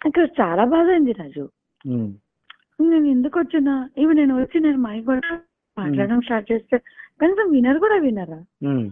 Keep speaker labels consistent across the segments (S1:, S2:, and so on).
S1: నాకు చాలా బాధ అయింది రాజు
S2: ఉమ్.
S1: నేను ఎందుకు వచ్చినా ఇవి నేను వచ్చి నేను మైక్ పట్టు మాట్లాడడం స్టార్ట్ చేస్తే కనీసం వినరు కూడా వినరా
S2: ఉమ్.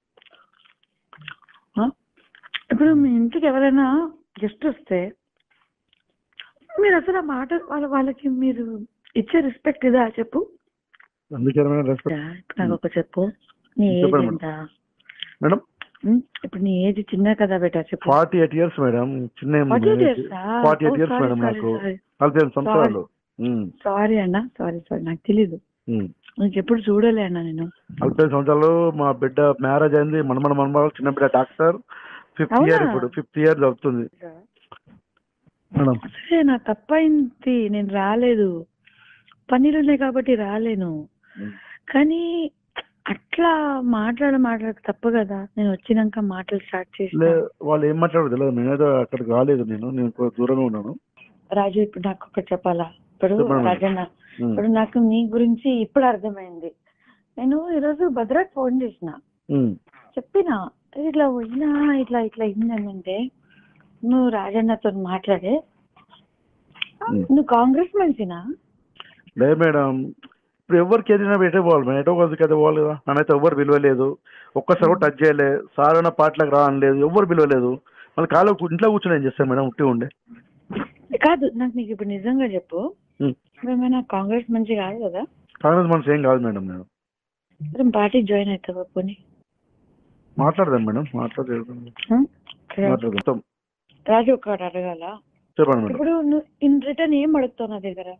S1: ఆ? ఇప్పుడు మీ ఇంటికి ఎవరైనా గెస్ట్ వస్తే మీరు అసలు ఆ మాట వాళ్ళ వాళ్ళకి మీరు ఇచ్చే రెస్పెక్ట్ ఇదా చెప్పు
S2: అందుకే మేడం రెస్పెక్ట్
S1: ఇప్పుడు నాకు ఒక చెప్పు నీ ఏజ్
S2: చెప్పండి
S1: ఎంత
S2: మేడం
S1: ఉమ్, ఇప్పుడు నీ ఏజ్ చిన్న కదా బేటా చెప్పు
S2: ఫార్టీ ఎయిట్ ఇయర్స్ మేడం చిన్న
S1: forty eight years
S2: forty eight years madam నాకు నలభై ఐదు సంవత్సరాలు ఉమ్.
S1: సారీ అన్న సారీ సారీ నాకు తెలీదు
S2: ఉమ్.
S1: నీకు ఎప్పుడు చూడలే అన్న నేను
S2: నలభై ఐదు సంవత్సరాలు మా బిడ్డ మ్యారేజ్ అయింది మనమన మనమరాలు చిన్న బిడ్డ డాక్టర్ ఫిఫ్త్
S1: అవునా?
S2: ఇయర్ ఇప్పుడు ఫిఫ్త్ ఇయర్ అవుతుంది మేడం
S1: సరే నా తప్పైంది నేను రాలేదు పనులు ఉన్నాయి కాబట్టి రాలేను
S2: ఉమ్.
S1: కానీ అట్లా మాట్లాడ మాట్లాడక తప్పు కదా నేను వచ్చినాక మాటలు స్టార్ట్ చేసిన
S2: లే వాళ్ళు ఏం మాట్లాడదు తెలియదు నేనేదో అక్కడికి రాలేదు నేను నేను కొంచెం దూరంగా ఉన్నాను
S1: రాజు ఇప్పుడు నాకు ఒకటి చెప్పాలా ఇప్పుడు
S2: చెప్పండి.
S1: రాజన్న
S2: ఉమ్.
S1: ఇప్పుడు నాకు నీ గురించి ఇప్పుడు అర్థమైంది నేను ఈరోజు భద్రాకి ఫోన్ చేసిన
S2: ఉమ్.
S1: చెప్పిన ఇట్లా పోయినా ఇట్లా ఇట్లా అయిందంటే నువ్వు రాజన్నతో మాట్లాడే
S2: ఉమ్.
S1: నువ్వు కాంగ్రెస్ మనిషినా
S2: లేదు మేడం ఇప్పుడు ఎవరికి ఏదైనా ఎటే పోవాలి మేడం ఎటో కొద్దికి అయితే పోవాలి కదా నన్నైతే ఎవరు విలువలేదు ఒక్కసారి కూడా టచ్ చేయలే సార్ అయినా పాటలకు రా అనలేదు ఎవరు విలువలేదు మళ్ళీ కాలు ఇంట్లో కూర్చొని ఏం చేస్తాను మేడం ఉట్టి ఉండే
S1: కాదు నాకు నీకు ఇప్పుడు నిజంగా చెప్పు
S2: ఉమ్.
S1: ఏమైనా కాంగ్రెస్ మంచి కాదు కదా
S2: కాంగ్రెస్ మనసు ఏం కాదు మేడం నేను
S1: మరి పార్టీ జాయిన్ అవుతావా పోనీ
S2: మాట్లాడదాం మేడం మాట్లాడదాం
S1: ఉమ్?
S2: మాట్లాడదాం
S1: రాజు ఒకటి అడగాల
S2: చెప్పండి మేడం
S1: ఇప్పుడు నువ్వు ఇన్ రిటర్న్ ఏం అడుగుతావు నా దగ్గర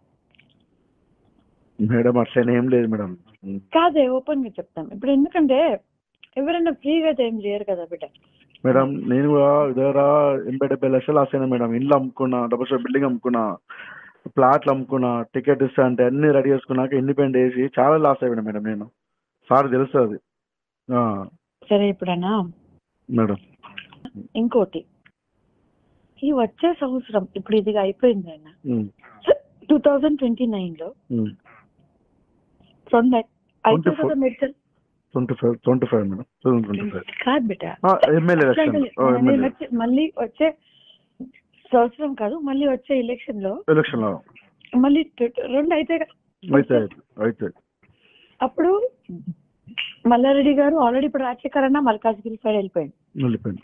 S2: మేడం అట్లనే ఏం లేదు మేడం ఉమ్.
S1: కాదే ఓపెన్ గా చెప్తాం ఇప్పుడు ఎందుకంటే ఎవరైనా ఫ్రీగా అయితే ఏం చేయరు కదా బిడ్డ
S2: మేడం నేను కూడా దగ్గర ఎనభై డెబ్బై లక్షలు లాస్ అయినా మేడం ఇల్లు అమ్ముకున్నా డబుల్ స్టోర్ బిల్డింగ్ అమ్ముకున్నా ప్లాట్లు అమ్ముకున్నా టికెట్ ఇస్తా అంటే అన్ని రెడీ చేసుకున్నాక ఇండిపెండెంట్ వేసి చాలా లాస్ అయిపోయినా మేడం నేను సార్ తెలుస్తుంది ఆ,
S1: సరే ఇప్పుడన్నా
S2: మేడం
S1: ఇంకోటి ఈ వచ్చే సంవత్సరం ఇప్పుడు ఇది అయిపోయింది అన్న
S2: um,
S1: two thousand twenty nine లో
S2: ఉమ్.
S1: రెండు అయిపోయి
S2: 24.
S1: కదా medical
S2: twenty five twenty five madam two thousand twenty five
S1: కాదు బిడ్డ
S2: ఎమ్మెల్యే ఎలక్షన్
S1: అట్లాంటి-
S2: ఓ,
S1: నేను
S2: ఎమ్మెల్యే
S1: వచ్చే- మళ్ళీ వచ్చే సంవత్సరం కాదు మళ్ళీ వచ్చే ఎలక్షన్ లో
S2: ఎలక్షన్ లో
S1: మళ్ళీ ట- రెండు అయితే కదా.
S2: అయితే అయితే
S1: అప్పుడు మల్లారెడ్డి గారు ఆల్రెడీ ఇప్పుడు రాజశేఖర్ అన్న మల్కాజ్గిరి సైడ్ వెళ్ళిపోయింది
S2: వెళ్ళిపోయింది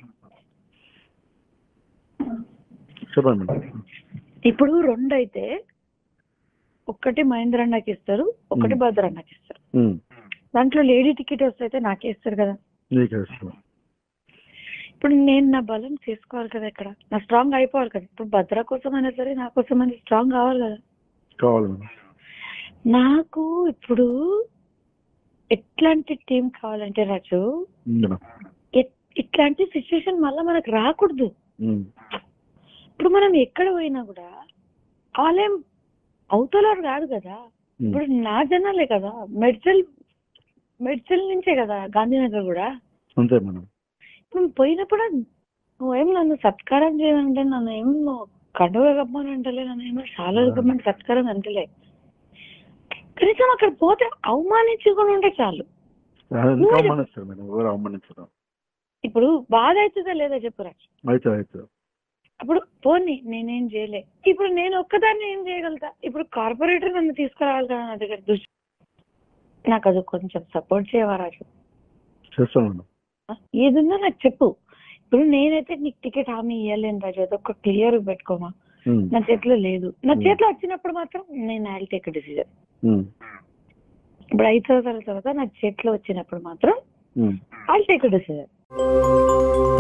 S2: చెప్పండి మేడం
S1: ఇప్పుడు రెండు అయితే ఒక్కటి మహేంద్ర అన్నకి ఇస్తారు ఒకటి
S2: మ్.
S1: భద్ర అన్నకి ఇస్తారు
S2: ఉమ్,
S1: దాంట్లో లేడీ టికెట్ వస్తే నాకే ఇస్తారు కదా
S2: నీకే ఇస్తాను
S1: ఇప్పుడు నేను నా బలం చేసుకోవాలి కదా ఇక్కడ నా స్ట్రాంగ్ అయిపోవాలి కదా ఇప్పుడు భద్ర కోసం అయినా సరే నా కోసం అయినా స్ట్రాంగ్ కావాలి కదా
S2: కావాలి మేడం
S1: నాకు ఇప్పుడు ఎట్లాంటి టీం కావాలంటే రాజు
S2: ఉమ్, మేడం
S1: ఎట్- ఇట్లాంటి సిచ్యువేషన్ మళ్ళీ మనకు రాకూడదు
S2: ఉమ్,
S1: ఇప్పుడు మనం ఎక్కడ పోయినా కూడా వాళ్ళేం అవతలవారు కాదు కదా
S2: ఉమ్,
S1: ఇప్పుడు నా జనాలే కదా మెడ్చల్ మెడ్చల్ నుంచే కదా గాంధీనగర్ కూడా
S2: అంతే మేడం
S1: ఇప్పుడు పోయినప్పుడు నువ్వేం నన్ను సత్కారం చేయమంటే నన్ను ఏం కండువ కప్పమని అంటలే నన్ను ఏమో చాలా రకమైన సత్కారం అంటలే కనీసం అక్కడ పోతే అవమానించుకొని ఉంటే చాలు
S2: అది ఎందుకు అవమానిస్తారు మేడం ఎవరు అవమానించరు
S1: ఇప్పుడు బాధ అవుతుందా లేదా చెప్పు రాజు
S2: అయితే అయితే
S1: అప్పుడు పోనీ నేనేం చేయలే ఇప్పుడు నేను ఒక్కదాన్ని ఏం చేయగలుగుతా ఇప్పుడు కార్పొరేటర్ నన్ను తీసుకురావాలి కదా నా దగ్గర దృష్టి నాకు అది కొంచెం సపోర్ట్ చేయవా రాజు
S2: చేస్తాను మేడం
S1: ఏదున్నా నాకు చెప్పు ఇప్పుడు నేనైతే నీకు టికెట్ హామీ ఇవ్వలేను రాజు అదొక క్లియర్ పెట్టుకోమా
S2: ఉమ్,
S1: నా చేతిలో లేదు నా
S2: Hmm.
S1: చేతిలో వచ్చినప్పుడు మాత్రం నేను ఐ టేక్ డిసిజన్
S2: ఉమ్,
S1: ఇప్పుడు ఐదు సంవత్సరాల తర్వాత నా చేతిలో వచ్చినప్పుడు మాత్రం
S2: ఉమ్.
S1: I take decision